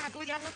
معقول يلا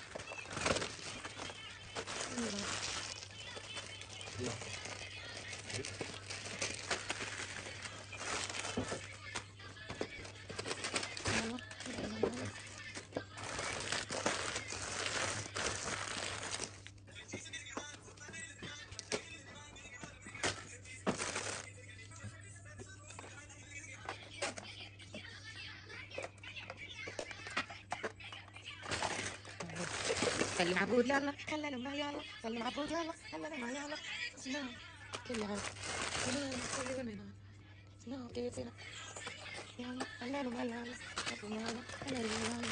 سلم عبود يلا خلى لما يلا سلم عبود يلا خلى لما يلا سلام كلها سلام كل يومنا سلام كيفنا يلا خلى لما يلا يلا خلى لما يلا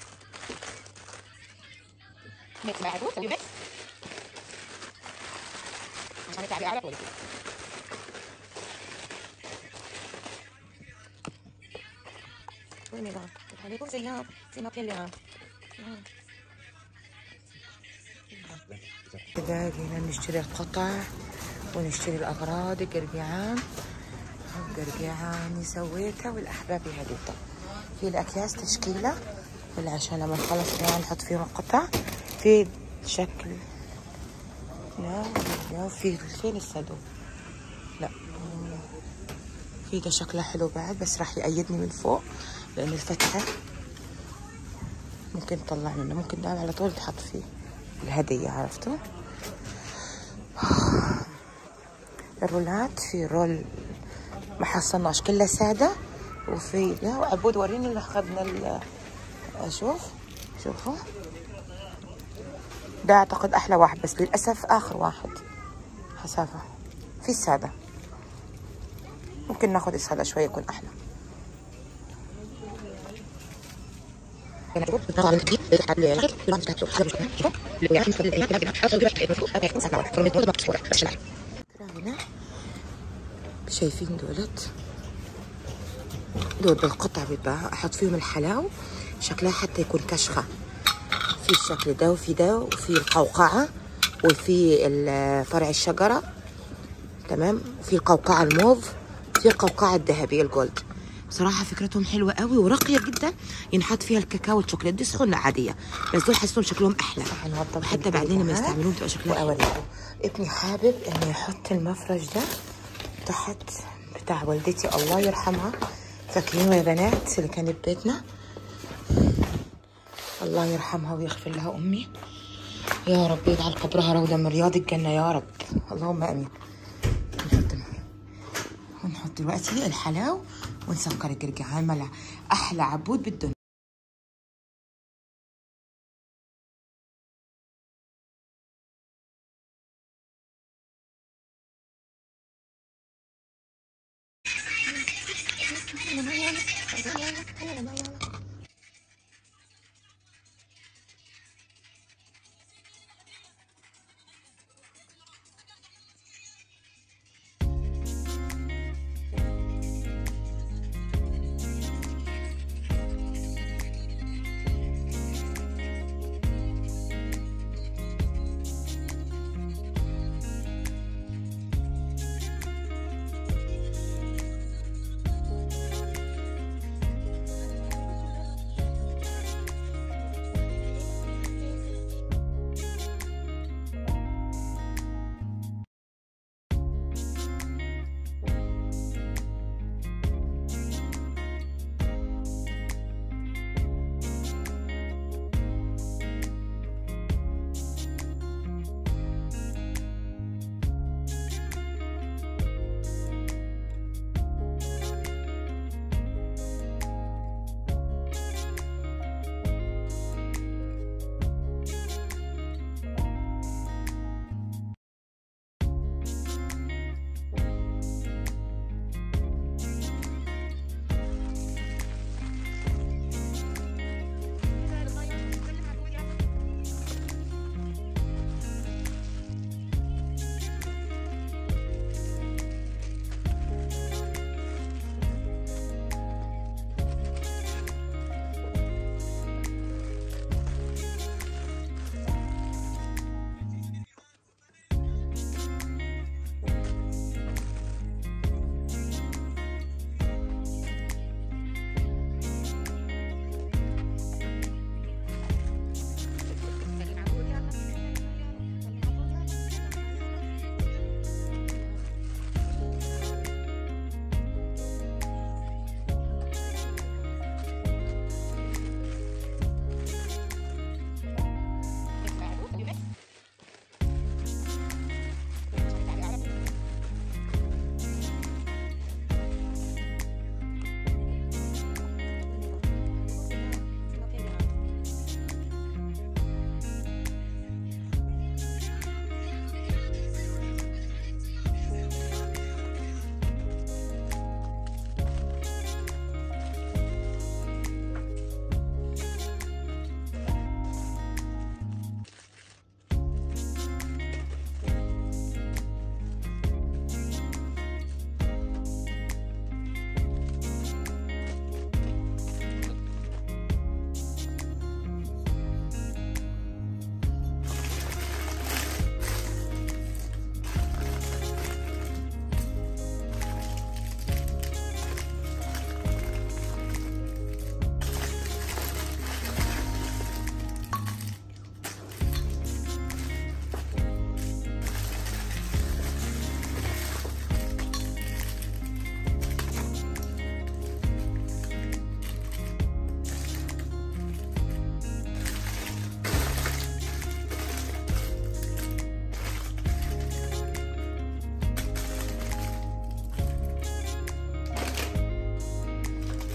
ميكس مع عبود سوي ميكس عشان يتعبي على طول وين يلا عليكم سلام سلام كلها سلام كذا جينا نشتري القطع ونشتري الأغراض القرقعان القرقعان سويتها والأحبابي هديتها في الأكياس تشكيلة ولا عشان لما نخلص بقى نحط فيهم القطع في شكل لا لا في فين الصدو لا في ده شكله حلو بعد بس راح يأيدني من فوق لأن الفتحة ممكن نطلع منه ممكن ده على طول تحط فيه الهدية عرفتوا الرولات في رول ما حصلناش كلها سادة وفي لا عبود وريني اللي اخذنا ال- اشوف شوفوا ده اعتقد احلى واحد بس للاسف اخر واحد حسافة في السادة ممكن ناخذ السادة شوية يكون احلى هنا شايفين دولت دول بالقطع بيتباع احط فيهم الحلاو شكلها حتى يكون كشخه في الشكل ده وفي ده وفي القوقعه وفي ال- فرع الشجره تمام وفي القوقعه الموف في القوقعه الذهبيه الجولد بصراحه فكرتهم حلوه قوي وراقيه جدا ينحط فيها الكاكاو والشوكولات دي سخنه عاديه بس دول حاسسهم شكلهم احلى وحتى بعدين لما يستعملوهم تبقى شكلها اوريكم ابني حابب انه يحط المفرش ده تحت بتاع والدتي الله يرحمها فاكرينه يا بنات اللي كانت بيتنا الله يرحمها ويغفر لها امي يا رب يجعل قبرها روضه من رياض الجنه يا رب اللهم امين نحط ونحط دلوقتي الحلاو ونسكر الجرجعان ملا احلى عبود بالدنيا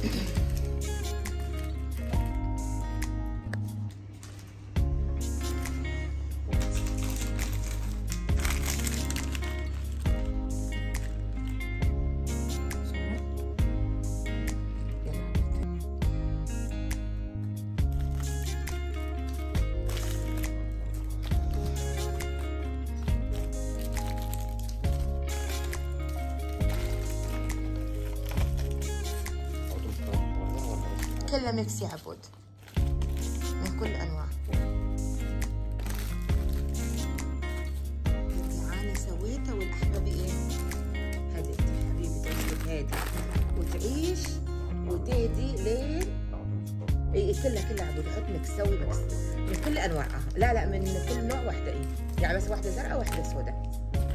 كلها ميكس يا عبود من كل الانواع يعني سويتها والاحباب ايه هدت حبيبتي قلت هادي وتعيش وتهدي لين اي كلها كلها عبود حط ميكس سوي ميكس من كل انواعها لا لا من كل نوع واحده ايه يعني بس واحده زرقاء واحده سوداء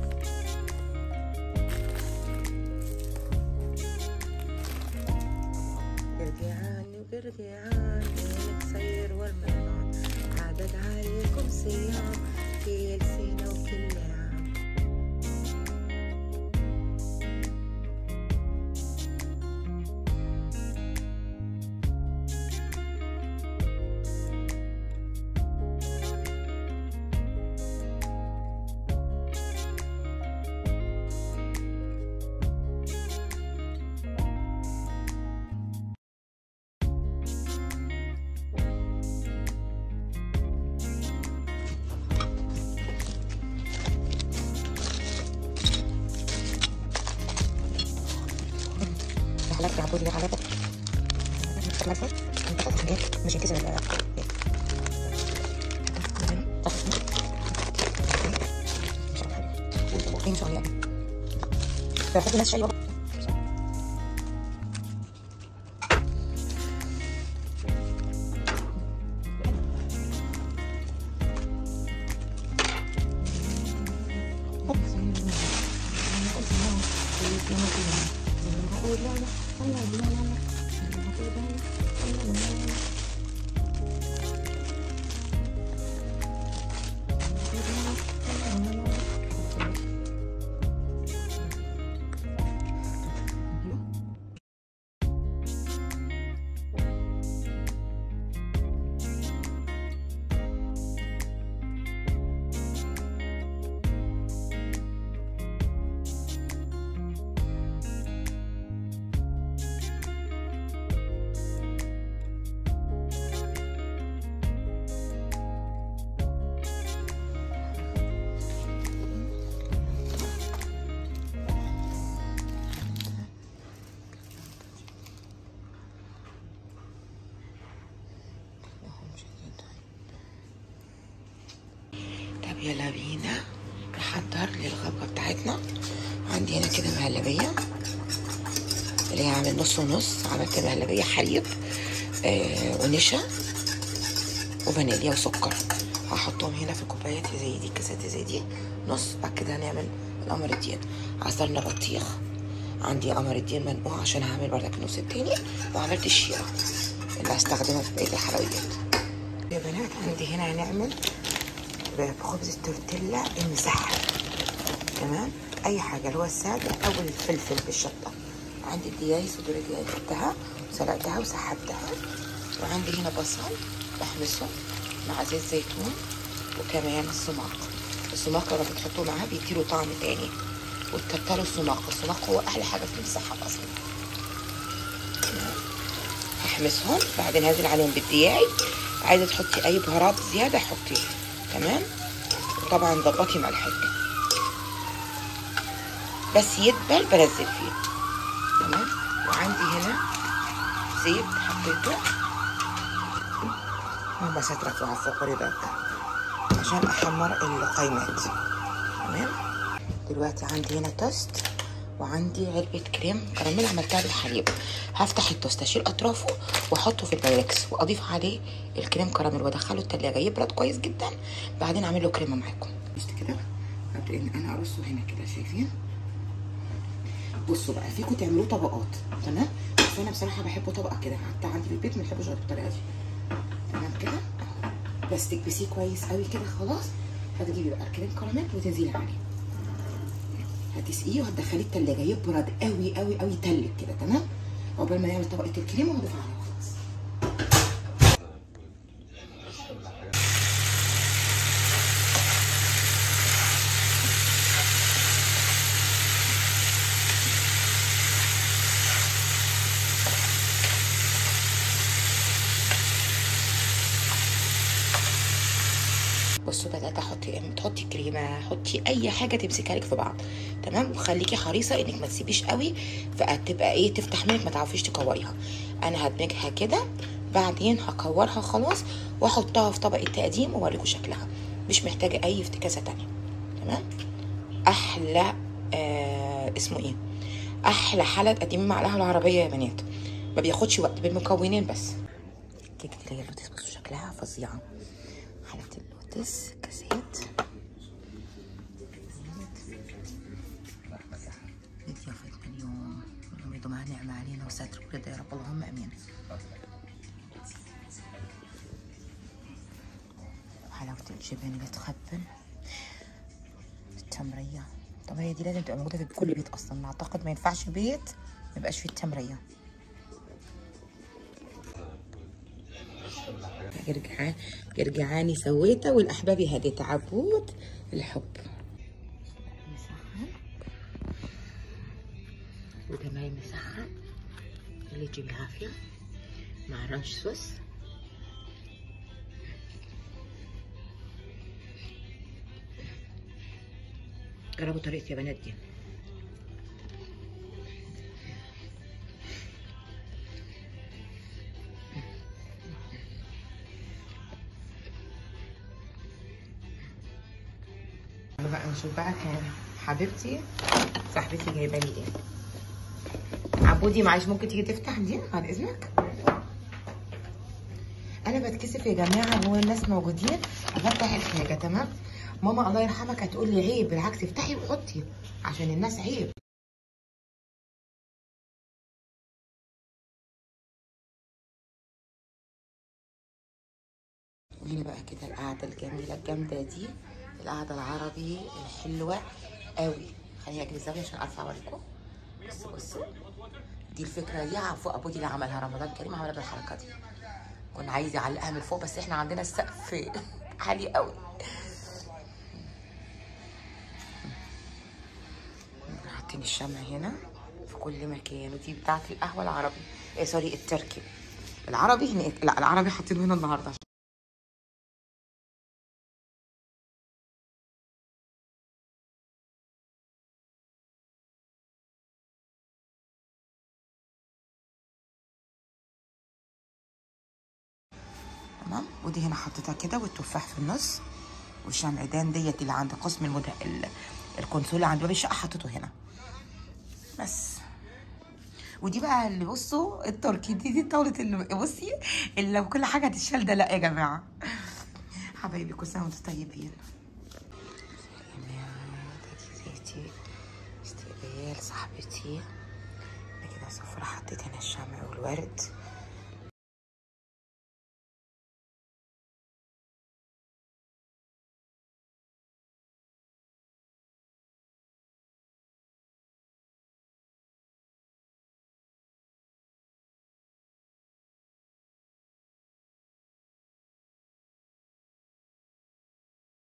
ارجعاني وارجعاني السير والمنان عدد عليكم صيام كل سنة وكل عام غلبت يا عبود يا غلبت غلبت مش كده ولا فين شغل يعني فاخد الناس شاي بابا طب يلا بينا نحضر للغبة بتاعتنا عندي هنا كده مهلبية اللي هي عامل نص ونص عملت مهلبية حليب آه ونشا وفانيليا وسكر هحطهم هنا في كوبايات زي دي كاسات زي دي نص بعد كده هنعمل القمر الدين عصرنا بطيخ عندي قمر الدين منقوع عشان هعمل بردك النص التاني وعملت الشيرة اللي هستخدمها في بقية الحلويات يا بنات عندي هنا هنعمل بخبز التورتيلا المسحب تمام اي حاجه اللي هو الساده او الفلفل بالشطه عندي الدياي صدور الدياي خدتها سلقتها وسحبتها وعندي هنا بصل بحمصه مع زيت زيتون وكمان السماق السماق لما بتحطوه معاه بيديله طعم تاني وتكتروا السماق السماق هو احلى حاجه في المسحب اصلا هحمصهم بعدين هنزل عليهم بالدياي عايزه تحطي اي بهارات زياده حطي تمام طبعا ظبطي ملحك بس يدبل بنزل فيه تمام وعندي هنا زيت حطيته بس هتركوا على الفقري ده عشان احمر القايمات تمام دلوقتي عندي هنا توست وعندي علبة كريم كراميل عملتها بالحليب هفتح التوست اشيل اطرافه واحطه في البايركس واضيف عليه الكريم كراميل وادخله التلاجة يبرد كويس جدا بعدين اعمل له كريمه معاكم بصوا كده ابدا ان انا ارصه هنا كده شايفين بصوا بقى فيكم تعملوه طبقات تمام بس انا بصراحه بحبه طبقه كده حتى عندي في البيت ما بحبوش غير بالطريقه دي تمام كده اهو بس تكبسيه كويس قوي كده خلاص هتجيبي بقى الكريم كراميل وتنزلي عليه هتسقيه وهتدخليه التلاجة يبرد قوي قوي قوي تلج كده تمام عقبال ما نعمل طبقه الكريمه ونضيف عليها خلاص بصوا بدات احطي تحطي كريمه حطي اي حاجه تمسكها لك في بعض تمام وخليكي حريصه انك ما تسيبيش قوي فتبقى ايه تفتح منك ما تعرفيش تكوريها انا هدمجها كده بعدين هكورها خلاص واحطها في طبق التقديم واوريكم شكلها مش محتاجه اي افتكاسه تانية تمام احلى آه اسمه ايه احلى حلقه تقديم معلقه العربيه يا بنات ما بياخدش وقت بالمكونين بس كيكه اللي هي اللوتس بصوا شكلها فظيعه حلقه اللوتس كاسات ضيافتنا اليوم اللهم يدومها نعمة علينا وستر ورضا يا رب اللهم امين حلاوة الجبن اللي تخبن التمرية التمرية دي لازم تبقى موجودة في كل بيت أصلا أعتقد ما ينفعش بيت ما يبقاش فيه التمرية جرجعان جرجعاني سويته والأحبابي هديت عبود الحب مسخن وده ماي مسخن اللي يجيب العافية مع رانش صوص جربوا طريقتي يا بنات دي بقى نشوف بقى كان حبيبتي صاحبتي جايبه لي ايه عبودي معلش ممكن تيجي تفتح دي بعد اذنك انا بتكسف يا جماعه هو الناس موجودين افتح الحاجه تمام ماما الله يرحمك هتقول لي عيب بالعكس افتحي وحطي عشان الناس عيب قولي لي بقى كده القعده الجميله الجامده دي القعده العربي الحلوه قوي خليني اجيب الزاويه عشان اعرف اوريكم بصوا بصوا دي الفكره دي عفوا ابو دي اللي عملها رمضان كريم عملها بالحركه دي كنا عايز يعلقها من فوق بس احنا عندنا السقف عالي قوي حاطين الشمع هنا في كل مكان ودي بتاعت القهوه العربي ايه سوري التركي العربي هناك لا العربي حاطينه هنا النهارده تمام ودي هنا حطيتها كده والتفاح في النص والشمعدان ديت اللي عند قسم المد... ال... الكونسول عند باب الشقه حطيته هنا بس ودي بقى اللي بصوا التركي دي دي طاوله اللي بصي اللي لو كل حاجه هتتشال ده لا يا جماعه حبايبي كل سنه وانتم طيبين زيتي استقبال صاحبتي انا كده سفرة حطيت هنا الشمع والورد